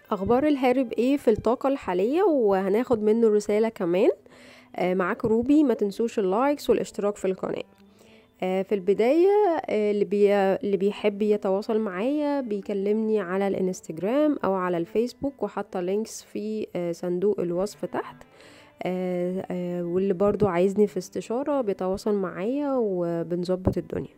اخبار الهارب ايه في الطاقة الحالية وهناخد منه رسالة كمان آه، معاك روبي ما تنسوش اللايكس والاشتراك في القناة آه، في البداية آه، اللي, بي... اللي بيحب يتواصل معايا بيكلمني على الانستجرام او على الفيسبوك وحاطة لينكس في آه، صندوق الوصف تحت آه، آه، واللي برضو عايزني في استشارة بيتواصل معايا وبنظبط الدنيا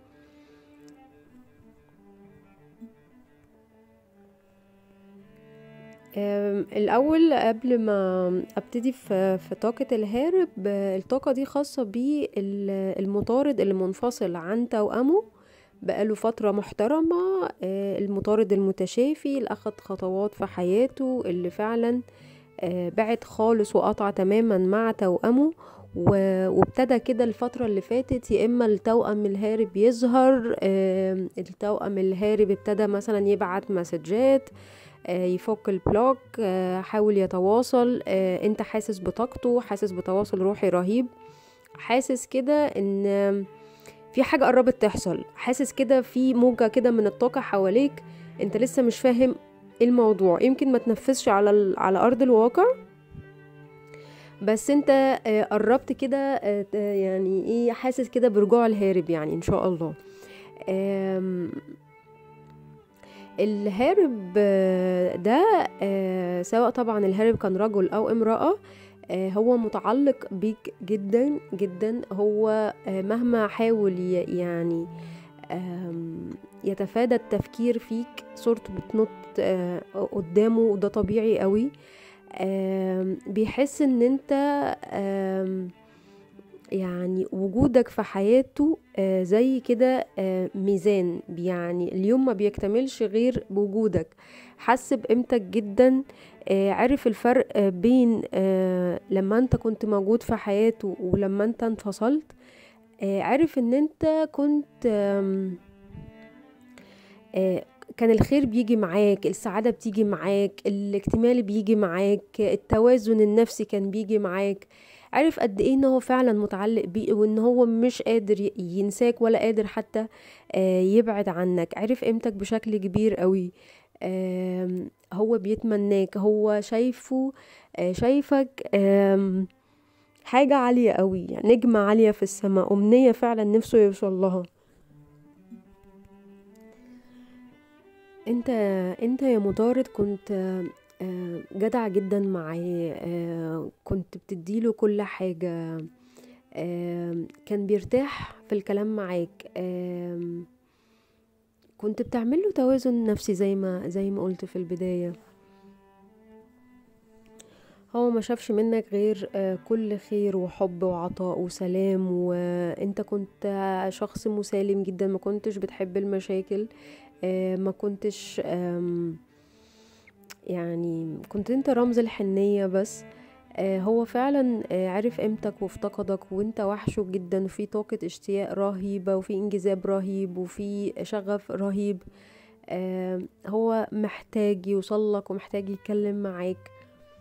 آم، الأول قبل ما أبتدي في, في طاقة الهارب آه، الطاقة دي خاصة بالمطارد اللي منفصل عن توأمه بقاله فترة محترمة آه، المطارد المتشافي اللي أخد خطوات في حياته اللي فعلا آه، بعد خالص وقطع تماما مع توأمه و- وابتدى كده الفترة اللي فاتت يا إما التوأم الهارب يظهر آه، التوأم الهارب ابتدى مثلا يبعت مسجات آه، يفك البلوك آه، حاول يتواصل آه، انت حاسس بطاقته حاسس بتواصل روحي رهيب حاسس كده ان في حاجة قربت تحصل حاسس كده في موجة كده من الطاقة حواليك انت لسه مش فاهم ايه الموضوع يمكن ما تنفذش على ال... على ارض الواقع بس انت آه، قربت كده آه، ت- يعني ايه حاسس كده برجوع الهارب يعني ان شاء الله آم، الهارب آه، ده آه، سواء طبعا الهارب كان رجل او امرأة آه، هو متعلق بيك جدا جدا هو آه، مهما حاول ي- يعني آم، يتفادى التفكير فيك صورته بتنط آه، قدامه وده طبيعي قوي آم، بيحس ان انت آم، يعني وجودك في حياته آه، زي كده آه، ميزان يعني اليوم ما بيكتملش غير بوجودك حس بقيمتك جدا آه، عرف الفرق آه، بين آه، لما انت كنت موجود في حياته ولما انت انفصلت آه، عرف ان انت كنت آم، آه، كان الخير بيجي معاك السعادة بتيجي معاك الاكتمال بيجي معاك التوازن النفسي كان بيجي معاك عرف قد ايه ان هو فعلا متعلق بيه وان هو مش قادر ي- ينساك ولا قادر حتى آه، يبعد عنك عرف قيمتك بشكل كبير قوي آم، هو بيتمناك هو شايفه آه، شايفك آم، حاجة عالية قوي يعني نجمة عالية في السماء أمنية فعلا نفسه يوصل لها انت انت يا مطارد كنت آه، آه، جدع جدا معاه آه، كنت بتديله كل حاجة آم، كان بيرتاح في الكلام معاك آم، كنت بتعمله توازن نفسي زي ما زي ما قلت في البداية هو ما شافش منك غير آه، كل خير وحب وعطاء وسلام وانت كنت آه، شخص مسالم جدا ما كنتش بتحب المشاكل آه، ما كنتش آم، يعني كنت انت رمز الحنية بس آه، هو فعلا آه، عرف قيمتك وافتقدك وانت وحشه جدا وفي طاقة اشتياق رهيبة وفي انجذاب رهيب وفي شغف رهيب آه، هو محتاج يوصلك ومحتاج يتكلم معاك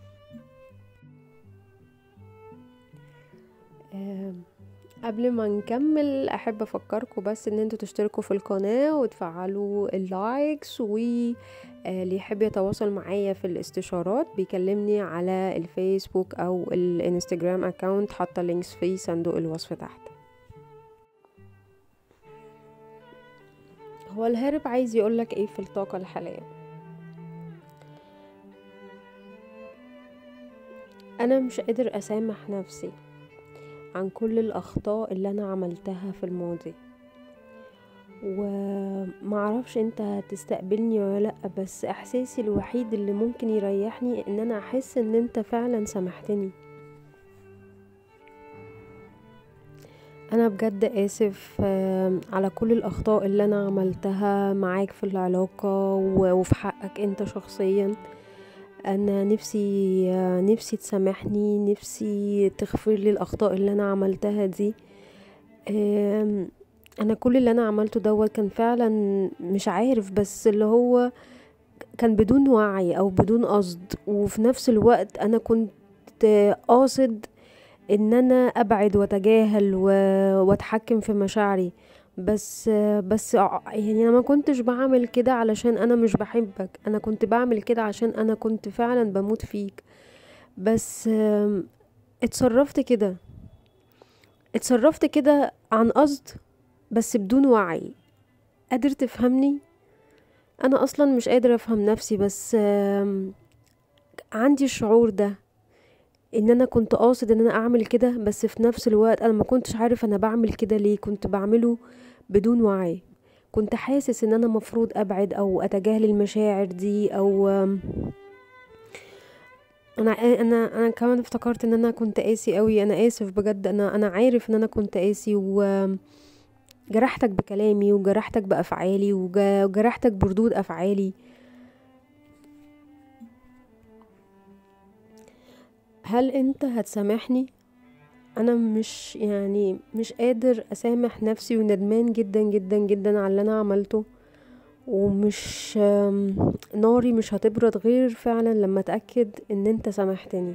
آه، قبل ما نكمل احب افكركم بس ان انتوا تشتركوا في القناة وتفعلوا اللايكس واللي يحب يتواصل معايا في الاستشارات بيكلمني على الفيسبوك او الانستجرام اكاونت حاطه لينكس في صندوق الوصف تحت هو الهارب عايز يقولك ايه في الطاقة الحالية انا مش قادر اسامح نفسي عن كل الاخطاء اللي انا عملتها في الماضي ومعرفش انت هتستقبلني ولا لا بس احساسي الوحيد اللي ممكن يريحني ان انا احس ان انت فعلا سامحتني انا بجد اسف آم، على كل الاخطاء اللي انا عملتها معاك في العلاقة و- وفي حقك انت شخصيا انا نفسي آه، نفسي تسامحني نفسي تغفر لي الاخطاء اللي انا عملتها دي آم، انا كل اللي انا عملته دوت كان فعلا مش عارف بس اللي هو كان بدون وعي او بدون قصد وفي نفس الوقت انا كنت قاصد ان انا ابعد واتجاهل و- واتحكم في مشاعري بس بس يعني انا ما كنتش بعمل كده علشان انا مش بحبك انا كنت بعمل كده عشان انا كنت فعلا بموت فيك بس اتصرفت كده اتصرفت كده عن قصد بس بدون وعي قادر تفهمني انا اصلا مش قادرة افهم نفسي بس عندي الشعور ده ان انا كنت قاصد ان انا اعمل كده بس في نفس الوقت انا ما كنتش عارف انا بعمل كده ليه كنت بعمله بدون وعي كنت حاسس ان انا مفروض ابعد او اتجاهل المشاعر دي او انا انا انا كمان افتكرت ان انا كنت قاسي قوي انا اسف بجد انا انا عارف ان انا كنت قاسي و جرحتك بكلامي وجرحتك بافعالي وجرحتك بردود افعالي هل انت هتسامحني انا مش يعني مش قادر اسامح نفسي وندمان جدا جدا جدا على اللي انا عملته ومش ناري مش هتبرد غير فعلا لما اتاكد ان انت سامحتني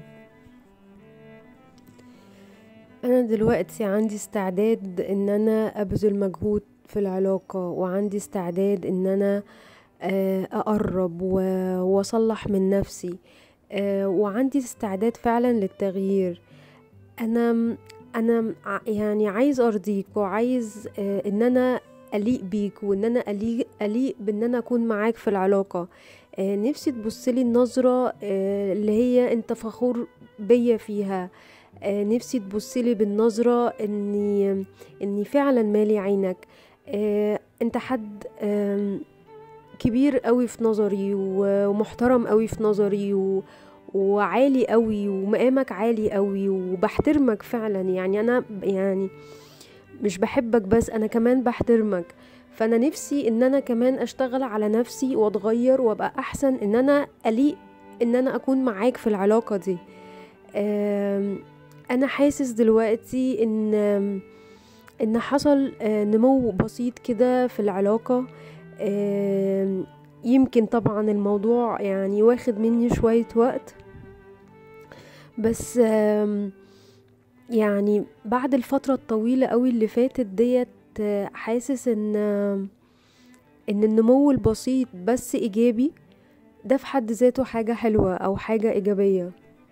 انا دلوقتي عندي استعداد ان انا ابذل مجهود في العلاقة وعندي استعداد ان انا آه، اقرب واصلح من نفسي آه، وعندي استعداد فعلا للتغيير انا انا يعني عايز ارضيك وعايز آه، ان انا اليق بيك وان انا اليق اليق بان انا اكون معاك في العلاقه آه، نفسي تبصلي النظره اللي هي انت فخور بيا فيها نفسي تبصلي بالنظره اني اني فعلا مالي عينك انت حد كبير قوي في نظري ومحترم قوي في نظري و... وعالي قوي ومقامك عالي قوي وبحترمك فعلا يعني انا يعني مش بحبك بس انا كمان بحترمك فانا نفسي ان انا كمان اشتغل على نفسي واتغير وابقى احسن ان انا اليق ان انا اكون معاك في العلاقة دي انا حاسس دلوقتي ان ان حصل آه، نمو بسيط كده في العلاقة يمكن طبعا الموضوع يعني واخد مني شوية وقت بس يعني بعد الفترة الطويلة قوي اللي فاتت ديت حاسس ان ان النمو البسيط بس ايجابي ده في حد ذاته حاجة حلوة او حاجة ايجابية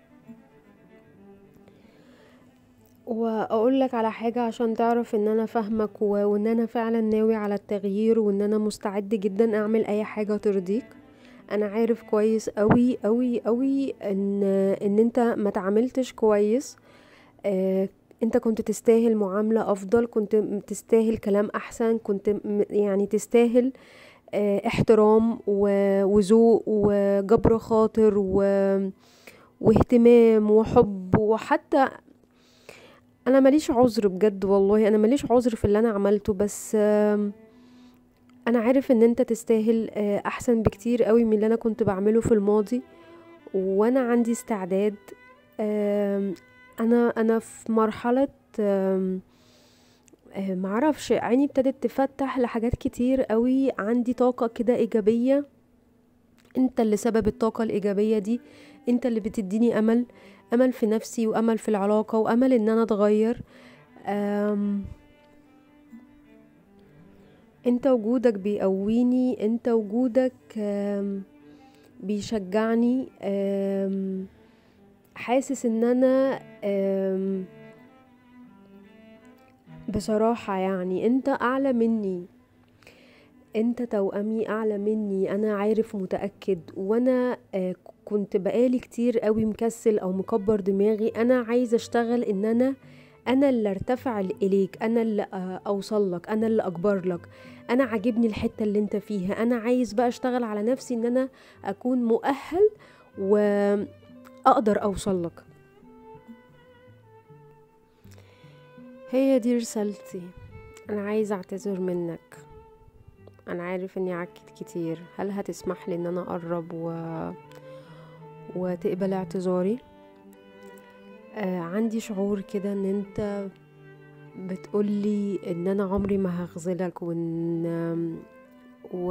واقول لك على حاجة عشان تعرف ان انا فاهمك وان انا فعلا ناوي على التغيير وان انا مستعد جدا اعمل اي حاجة ترضيك انا عارف كويس قوي قوي قوي ان ان انت ما تعاملتش كويس آه انت كنت تستاهل معاملة افضل كنت تستاهل كلام احسن كنت يعني تستاهل آه احترام وذوق وجبر خاطر و واهتمام وحب وحتى انا ماليش عذر بجد والله انا ماليش عذر في اللي انا عملته بس آه انا عارف ان انت تستاهل آه، احسن بكتير قوي من اللي انا كنت بعمله في الماضي وانا عندي استعداد انا انا في مرحله آه، معرفش عيني ابتدت تفتح لحاجات كتير قوي عندي طاقه كده ايجابيه انت اللي سبب الطاقه الايجابيه دي انت اللي بتديني امل امل في نفسي وامل في العلاقه وامل ان انا اتغير انت وجودك بيقويني انت وجودك بيشجعني حاسس ان انا بصراحة يعني انت اعلى مني انت توأمي اعلى مني انا عارف متأكد وانا آه، كنت بقالي كتير قوي مكسل او مكبر دماغي انا عايزة اشتغل ان انا انا اللي ارتفع اليك انا اللي آه، اوصل لك انا اللي اكبر لك انا عاجبني الحته اللي انت فيها انا عايز بقى اشتغل على نفسي ان انا اكون مؤهل واقدر اوصل لك هي دي رسالتي انا عايزه اعتذر منك انا عارف اني عكت كتير هل هتسمح لي ان انا اقرب و... وتقبل اعتذاري آه عندي شعور كده ان انت بتقولي ان انا عمري ما هخذلك وان و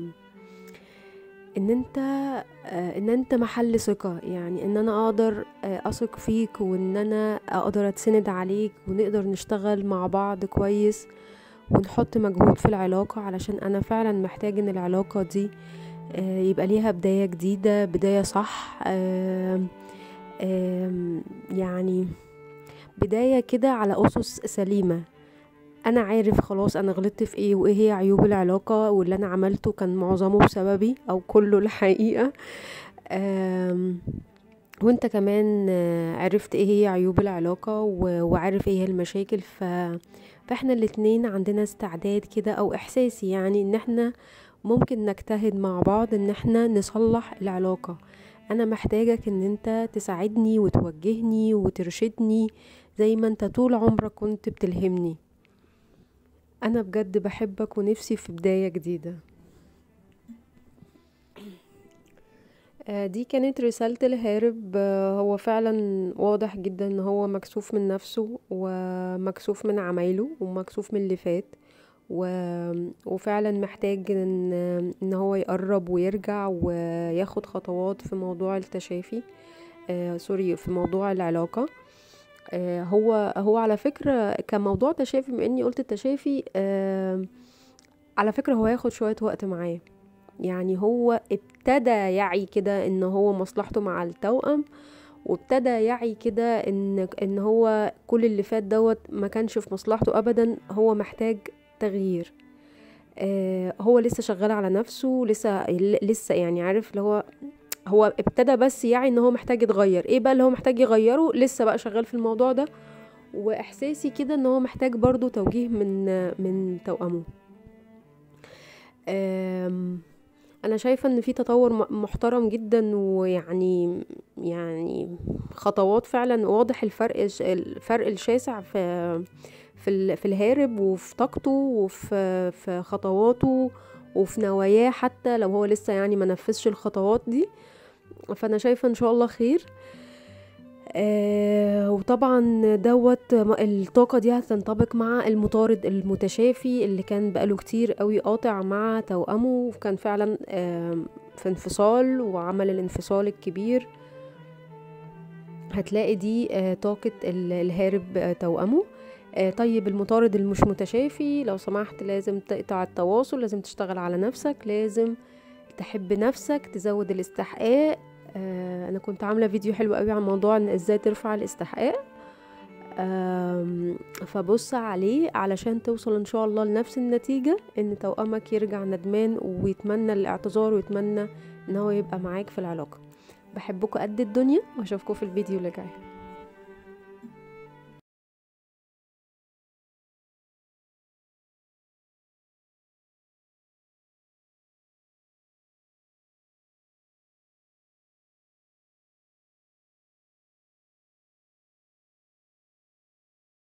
ان انت آه، ان انت محل ثقة يعني ان انا اقدر آه، اثق فيك وان انا اقدر اتسند عليك ونقدر نشتغل مع بعض كويس ونحط مجهود في العلاقة علشان انا فعلا محتاج ان العلاقة دي آه، يبقى ليها بداية جديدة بداية صح آم، آم، يعني بداية كده على أسس سليمة أنا عارف خلاص أنا غلطت في إيه وإيه هي عيوب العلاقة واللي أنا عملته كان معظمه بسببي أو كله الحقيقة آم، وانت كمان آه، عرفت ايه هي عيوب العلاقة و- وعارف ايه هي المشاكل ف... فاحنا الاتنين عندنا استعداد كده او احساسي يعني ان احنا ممكن نجتهد مع بعض ان احنا نصلح العلاقة انا محتاجك ان انت تساعدني وتوجهني وترشدني زي ما انت طول عمرك كنت بتلهمني انا بجد بحبك ونفسي في بداية جديدة آه، دي كانت رسالة الهارب آه، هو فعلا واضح جدا ان هو مكسوف من نفسه ومكسوف من عمايله ومكسوف من اللي فات و... وفعلا محتاج ان ان هو يقرب ويرجع وياخد خطوات في موضوع التشافي آه سوري في موضوع العلاقة آه هو هو على فكرة كموضوع تشافي بما اني قلت التشافي آه على فكرة هو هياخد شوية وقت معاه يعني هو ابتدى يعي كده ان هو مصلحته مع التوأم وابتدى يعي كده ان ان هو كل اللي فات دوت ما كانش في مصلحته ابدا هو محتاج تغيير آه هو لسه شغال على نفسه لسه لسه يعني عارف اللي هو هو ابتدى بس يعي ان هو محتاج يتغير ايه بقى اللي هو محتاج يغيره لسه بقى شغال في الموضوع ده واحساسي كده ان هو محتاج برضو توجيه من من توأمه آم، انا شايفه ان في تطور م- محترم جدا ويعني يعني خطوات فعلا واضح الفرق الش- الفرق الشاسع في في ال- في الهارب وفي طاقته وفي في خطواته وفي نواياه حتى لو هو لسه يعني ما نفذش الخطوات دي فانا شايفه ان شاء الله خير آه وطبعا دوت م- الطاقة دي هتنطبق مع المطارد المتشافي اللي كان بقاله كتير قوي قاطع مع توأمه وكان فعلا آم، في انفصال وعمل الانفصال الكبير هتلاقي دي آه، طاقة ال- الهارب آه، توأمه آه، طيب المطارد المش متشافي لو سمحت لازم تقطع التواصل لازم تشتغل على نفسك لازم تحب نفسك تزود الاستحقاق آه، انا كنت عامله فيديو حلو قوي عن موضوع ان ازاي ترفع الاستحقاق آم، فبص عليه علشان توصل ان شاء الله لنفس النتيجة ان توأمك يرجع ندمان ويتمنى الاعتذار ويتمنى ان هو يبقى معاك في العلاقة بحبكم قد الدنيا واشوفكم في الفيديو اللي جاي